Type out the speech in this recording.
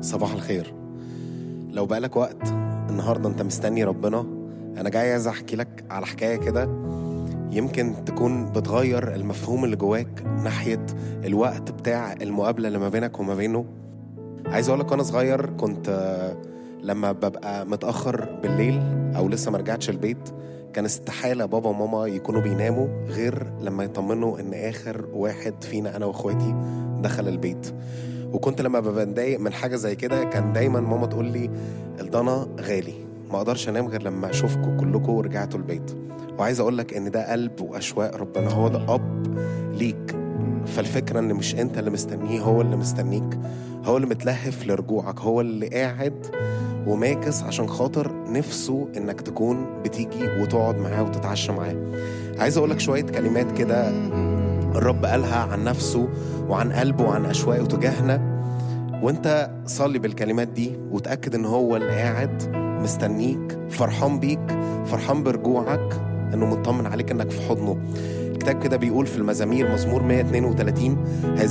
صباح الخير لو بقالك وقت النهارده انت مستني ربنا انا جاي عايز احكي لك على حكايه كده يمكن تكون بتغير المفهوم اللي جواك ناحيه الوقت بتاع المقابله اللي ما بينك وما بينه عايز اقول لك وانا صغير كنت آه، لما ببقى متاخر بالليل او لسه ما رجعتش البيت كان استحاله بابا وماما يكونوا بيناموا غير لما يطمنوا ان اخر واحد فينا انا واخواتي دخل البيت وكنت لما ببقى متضايق من حاجه زي كده كان دايما ماما تقول لي الضنا غالي ما اقدرش انام غير لما اشوفكم كلكم ورجعتوا البيت وعايز اقول لك ان ده قلب واشواق ربنا هو ده اب ليك فالفكره ان مش انت اللي مستنيه هو اللي مستنيك هو اللي متلهف لرجوعك هو اللي قاعد وماكس عشان خاطر نفسه انك تكون بتيجي وتقعد معاه وتتعشى معاه عايز اقول لك شويه كلمات كده الرب قالها عن نفسه وعن قلبه وعن اشواقه تجاهنا وانت صلي بالكلمات دي وتاكد ان هو اللي قاعد مستنيك فرحان بيك فرحان برجوعك انه مطمن عليك انك في حضنه الكتاب كده بيقول في المزامير مزمور 132 هذه